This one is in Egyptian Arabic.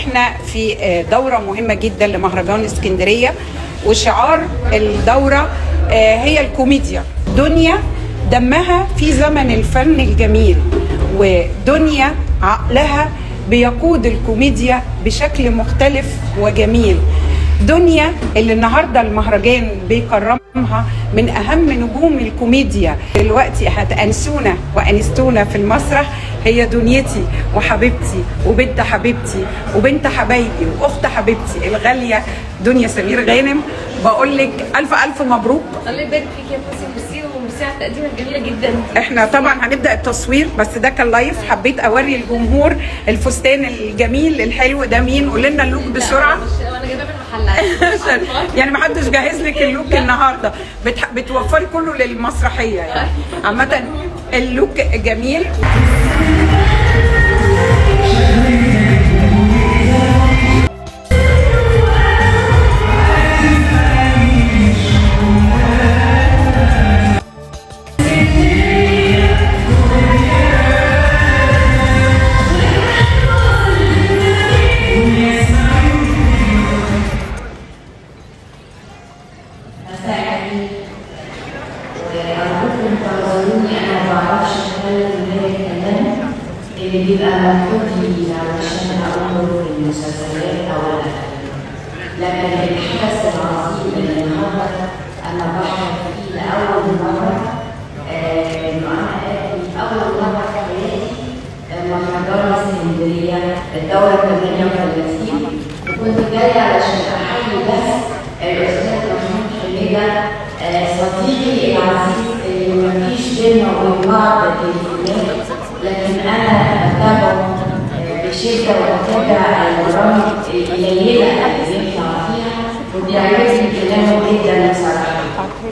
احنا في آه، دوره مهمه جدا لمهرجان اسكندريه وشعار الدوره آه، هي الكوميديا دنيا دمها في زمن الفن الجميل ودنيا عقلها بيقود الكوميديا بشكل مختلف وجميل دنيا اللي النهارده المهرجان بيكرمها من اهم نجوم الكوميديا دلوقتي هتأنسونا وانستونا في المسرح هي دنيتي وحبيبتي وبنت حبيبتي وبنت حبايبي واخت حبيبتي الغاليه دنيا سمير غانم بقول لك الف الف مبروك الله يبارك فيك يا فوزي ميرسي وميرسي على التقديمه الجميله جدا دي احنا طبعا هنبدا التصوير بس ده كان لايف حبيت اوري الجمهور الفستان الجميل الحلو ده مين قول لنا اللوك بسرعه مش انا جايباه من المحل يعني ما حدش جهز لك اللوك النهارده بتح... بتوفري كله للمسرحيه يعني عامه اللوك جميل وأرجوكم تعذروني أنا ما بعرفش أتكلم غير الكلام اللي بيبقى مكتوب لي علشان أقوله في المسلسلات أو الأفلام. لكن الحدث العظيم اللي النهارده أنا بحضر فيه لأول مرة آه، إنه أنا آتي أول مرة في حياتي مهرجان اسكندرية الدورة 38 وكنت جاية علشان أحيي بس الأستاذ محمود حميدة آه، صديقي العزيز اللي مفيش بينا وبين بعض تليفونات لكن أنا بتابعه آه، بشدة وبتابع البرامج القليلة اللي بيطلع فيها وبيعجبني كلامه جدا بصراحة.